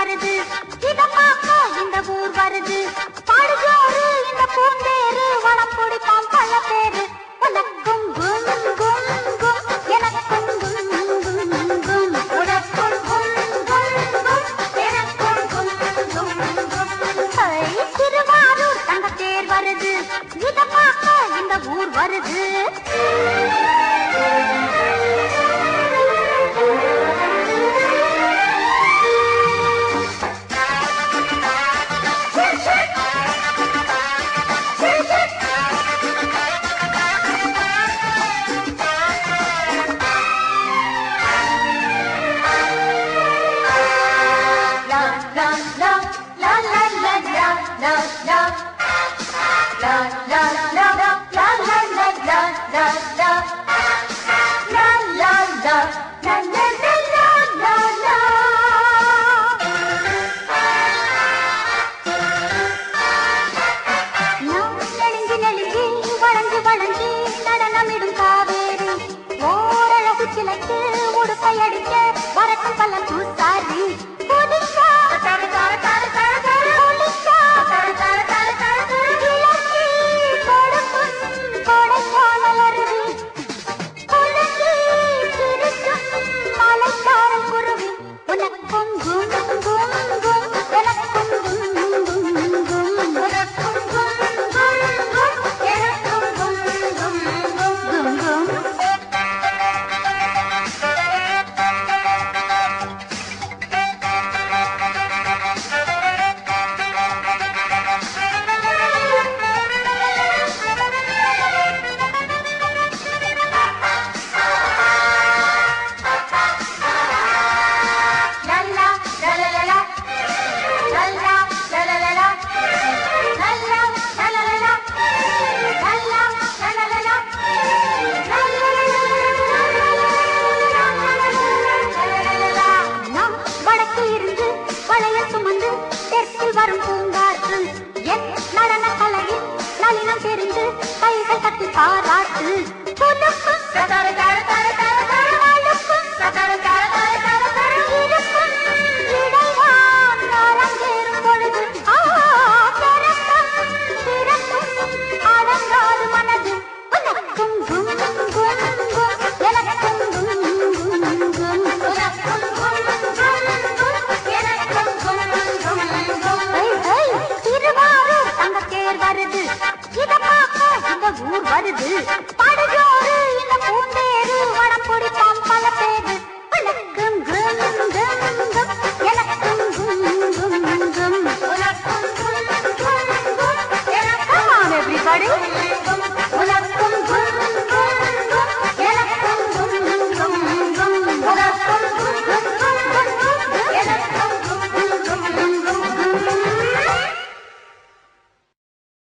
வருது இத பார்க்க இந்த ஊர் வருது பாடுஜோறு இந்த பூந்தேரு வளம் பிடிப்பான் பல பேரு உனக்கும் கும் கும் கும் எனக்கும் கும் கும் கும் உனக்கும் கும் கும் கும் எனக்கும் கும் கும் கும் ஹை, திருவாரூர் தங்க தேர் வருது இத பார்க்க இந்த ஊர் வருது நெளிஞ்சு நெளிஞ்சு வளைஞ்சு வளைஞ்சு நடனமிடும் காவேரி ஓரழகு சிலைக்கு உடுக்கை அடிக்க வரட்டும் பல பூசாரி புதுசா புதுசா இலக்கி கொடுக்கும் கொடைக்கானல் அருவி குலுங்கி சிரிக்கும் மலைக்காரன் குருவி உனக்கும் கும் கும் கும் எனக்கும் கும் கும் கும் உனக்கும் கும் கும் கும் எனக்கும் கும் கும் கும் கும் கும் லல்லா லலலலா லல்லா லலலலா லல்லா லலலலா லல்லா லலலலா நாம் வடக்கு இருந்து வளையல் சுமந்து தெற்கில் வரும் பூங்காற்று என் நடன கலையில் நளினம் தெரிந்து கைகள் கட்டி பாராட்டு புதுப்பும் அழுப்பும் இருக்கும் இடைவான் அரங்கேறும் பொழுது ஆ, திறக்கும், திறக்கும், அடங்காது மனது உனக்கும் கும் கும் கும் எனக்கும் கும் கும் கும் உனக்கும் கும் கும் கும் எனக்கும் கும் கும் கும் ஐ, ஐ, திருவாரூர் தங்கத்தேர் வருது இத பார்க்க இந்த ஊர் வருது படுஜோறு இந்த பூந்தேரு வடம் பிடிப்பான் பல பேரு உனக்கும் கும் கும் கும் எனக்கும் கும் கும் கும் உனக்கும் கும் கும் கும் எனக்கும் Come on everybody